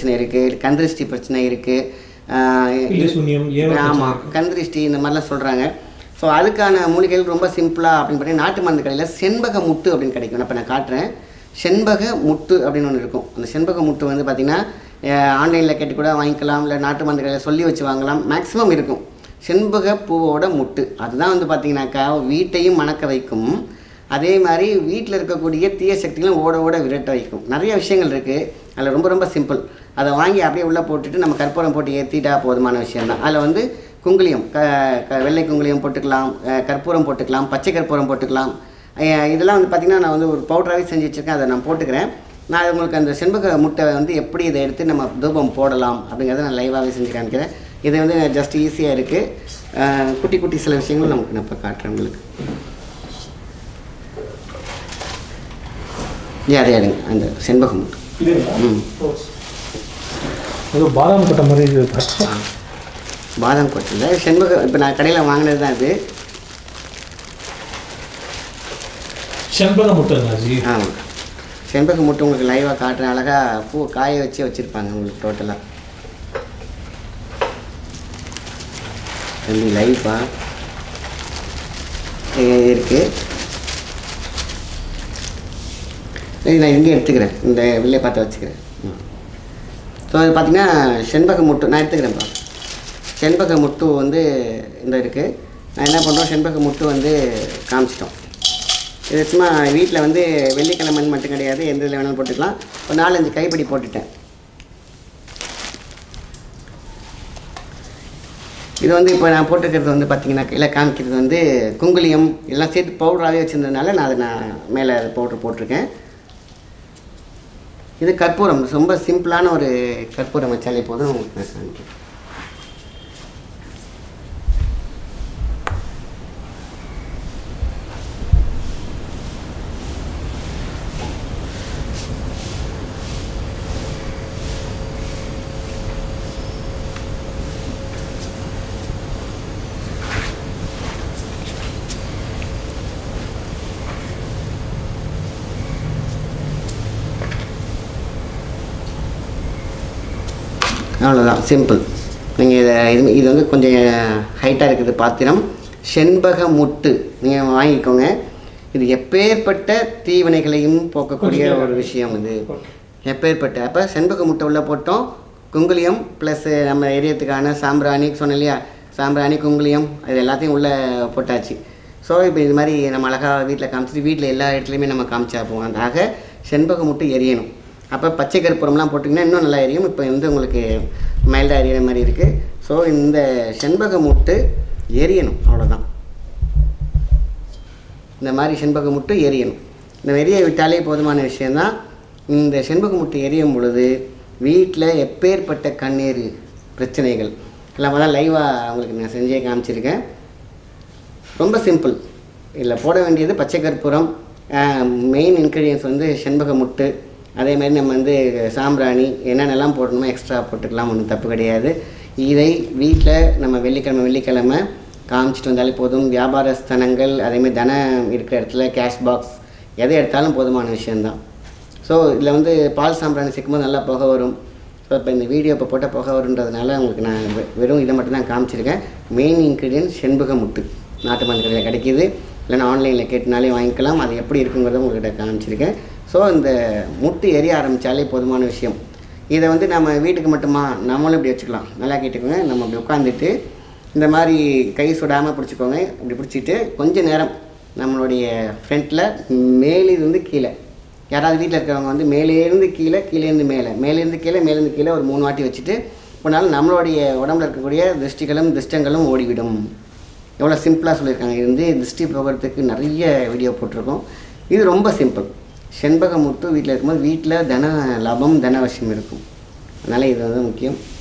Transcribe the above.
பிரச்சனை இருக்குது கந்திருஷ்டி பிரச்சனை இருக்குது பில்லி சூன்யம் ஏவல் ஆமாம் கந்திருஷ்டி இந்த மாதிரிலாம் சொல்கிறாங்க ஸோ அதுக்கான மூலிகைகள் ரொம்ப சிம்பிளாக அப்படின்னு பார்த்தீங்கன்னா நாட்டு மருந்து கடையில் செண்பக முட்டு அப்படின்னு கிடைக்கும் இப்போ நான் காட்டுறேன் செண்பக முட்டு அப்படின்னு ஒன்று இருக்கும் அந்த செண்பக முட்டு வந்து பார்த்திங்கன்னா ஆன்லைனில் கேட்டு கூட வாங்கிக்கலாம் இல்லை நாட்டு மருந்து கடையில் சொல்லி வச்சு வாங்கலாம் மேக்ஸிமம் இருக்கும் செண்பக பூவோட முட்டு அதுதான் வந்து பார்த்திங்கனாக்கா வீட்டையும் மணக்க வைக்கும் அதே மாதிரி வீட்டில் இருக்கக்கூடிய தீய சக்திகளும் ஓட ஓட விரட்ட வைக்கும் நிறைய விஷயங்கள் இருக்குது அதில் ரொம்ப ரொம்ப சிம்பிள் அதை வாங்கி அப்படியே உள்ளே போட்டுட்டு நம்ம கற்பூரம் போட்டு ஏற்றிட்டா போதுமான விஷயம்தான் அதில் வந்து குங்குளியம் க க வெள்ளை குங்குளியம் போட்டுக்கலாம் அஹ் கற்பூரம் போட்டுக்கலாம் பச்சை கற்பூரம் போட்டுக்கலாம் அஹ் இதெல்லாம் வந்து பார்த்திங்கன்னா நான் வந்து ஒரு பவுடராகவே செஞ்சு வச்சுருக்கேன் அதை நான் போட்டுக்கிறேன் நான் உங்களுக்கு அந்த செண்பக முட்டை வந்து எப்படி இதை எடுத்து நம்ம தூபம் போடலாம் அப்படிங்கிறத நான் லைவாகவே செஞ்சு காமிக்கிறேன் இது வந்து ஜஸ்ட் ஈஸியாக இருக்குது குட்டி குட்டி சில விஷயங்கள் நமக்கு நான் இப்போ காட்டுறேன் உங்களுக்கு ஏன் அதை எடுங்க அந்த செண்பக முட்டை ம் ஏதோ பாதாம் கொட்டை மாதிரி இருக்கு பாதாம் கொட்டில் செண்பக இப்போ நான் கடையில் வாங்கினது தான் இது செண்பக முட்டைங்களா ஜி ஆமாம் செண்பக முட்டை உங்களுக்கு லைவாக காட்டுறேன் அழகாக பூ காய வச்சு வச்சுருப்பாங்க உங்களுக்கு டோட்டலாக தம்பி லைஃபா இருக்குது இது நான் இங்கே எடுத்துக்கிறேன் இந்த வில்லை பார்த்து வச்சுக்கிறேன் ஸோ அது பார்த்தீங்கன்னா செண்பக முட்டு நான் எடுத்துக்கிறேன்ப்பா செண்பக முட்டு வந்து இந்த இருக்குது நான் என்ன பண்ணுறோம் செண்பக முட்டு வந்து காமிச்சிட்டோம் இது சும்மா வீட்டில் வந்து வெள்ளிக்கிழமைன்னு மட்டும் கிடையாது எந்த இதில் வேணாலும் போட்டுக்கலாம் ஒரு நாலஞ்சு கைப்பிடி போட்டுட்டேன் இது வந்து இப்போ நான் போட்டிருக்கிறது வந்து பார்த்தீங்கன்னா இல்லை காமிக்கிறது வந்து குங்குலியம் எல்லாம் சேர்த்து பவுடராகவே வச்சுருந்ததுனால நான் அதை நான் மேலே பவுட்ரு போட்டிருக்கேன் இது கற்பூரம் ரொம்ப சிம்பிளான ஒரு கற்பூரம் வச்சாலே போதும் உங்களுக்கு நான் காமிக்கிறேன் அவ்வளோதான் சிம்பிள் நீங்கள் இதை இது இது வந்து கொஞ்சம் ஹைட்டாக இருக்குது பாத்திரம் செண்பக முட்டு நீங்கள் வாங்கிக்கோங்க இது எப்பேற்பட்ட தீவினைகளையும் போக்கக்கூடிய ஒரு விஷயம் இது எப்பேற்பட்ட அப்போ செண்பக முட்டை உள்ளே போட்டோம் குங்குலியம் ப்ளஸ் நம்ம எரியத்துக்கான சாம்பிராணி சொன்னேன் இல்லையா சாம்பிராணி குங்குலியம் இது எல்லாத்தையும் உள்ளே போட்டாச்சு ஸோ இப்போ இது மாதிரி நம்ம அழகாக வீட்டில் காமிச்சிட்டு வீட்டில் எல்லா இடத்துலையுமே நம்ம காமிச்சா போவோம் அந்த ஆக செண்பக முட்டை எரியணும் அப்போ பச்சை கற்பூரம்லாம் போட்டிங்கன்னா இன்னும் நல்லா எரியும் இப்போ வந்து உங்களுக்கு மைல்டாக எரியிற மாதிரி இருக்குது ஸோ இந்த செண்பக முட்டு எரியணும் அவ்வளோதான் இந்த மாதிரி செண்பக முட்டு எரியணும் இந்த எரிய விட்டாலே போதுமான விஷயந்தான் இந்த செண்பக முட்டு எரியும் பொழுது வீட்டில் எப்பேற்பட்ட கண்ணீர் பிரச்சனைகள் எல்லாம் தான் லைவாக உங்களுக்கு நான் செஞ்சே காமிச்சிருக்கேன் ரொம்ப சிம்பிள் இதில் போட வேண்டியது பச்சை கற்பூரம் மெயின் இன்க்ரீடியன்ஸ் வந்து செண்பக முட்டு அதே மாதிரி நம்ம வந்து சாம்பிராணி என்னென்னலாம் போடணுமோ எக்ஸ்ட்ரா போட்டுக்கலாம் ஒன்றும் தப்பு கிடையாது இதை வீட்டில் நம்ம வெள்ளிக்கிழமை வெள்ளிக்கிழமை காமிச்சிட்டு வந்தாலே போதும் வியாபார ஸ்தலங்கள் அதேமாதிரி தனம் இருக்கிற இடத்துல கேஷ் பாக்ஸ் எதை எடுத்தாலும் போதுமான விஷயந்தான் ஸோ இதில் வந்து பால் சாம்பிராணி சேர்க்கும்போது நல்லா புகை வரும் ஸோ இப்போ இந்த வீடியோ இப்போ போட்டால் புகை வருன்றதுனால உங்களுக்கு நான் வெ- வெறும் இதை மட்டும் தான் காமிச்சிருக்கேன் மெயின் இன்க்ரீடியன்ட் செண்பக முட்டு நாட்டு மருந்து கடையில் கிடைக்கிது இல்லைன்னா ஆன்லைனில் கேட்டுனாலே வாங்கிக்கலாம் அது எப்படி இருக்குங்கிறத உங்கள்கிட்ட காமிச்சிருக்கேன் ஸோ இந்த முட்டு எரிய ஆரம்பித்தாலே போதுமான விஷயம் இதை வந்து நம்ம வீட்டுக்கு மட்டுமா நம்மளும் இப்படி வச்சுக்கலாம் நல்லா கேட்டுக்கோங்க நம்ம அப்படி உட்காந்துட்டு இந்த மாதிரி கை சுடாமல் பிடிச்சிக்கோங்க இப்படி பிடிச்சிட்டு கொஞ்ச நேரம் நம்மளுடைய ஃப்ரண்ட்டில் மேலிருந்து கீழே யாராவது வீட்டில் இருக்கிறவங்க வந்து மேலேருந்து கீழே கீழேருந்து மேலே மேலேருந்து கீழே மேலேருந்து கீழே ஒரு மூணு வாட்டி வச்சுட்டு போனாலும் நம்மளுடைய உடம்புல இருக்கக்கூடிய திருஷ்டிகளும் திஷ்டங்களும் ஓடிவிடும் எவ்வளோ சிம்பிளாக சொல்லியிருக்காங்க இது வந்து திருஷ்டி போகிறதுக்கு நிறைய வீடியோ போட்டிருக்கோம் இது ரொம்ப சிம்பிள் செண்பக முட்டு வீட்டில் இருக்கும்போது வீட்டில் தன லாபம் தன அவசியம் இருக்கும் அதனால் இது வந்து முக்கியம்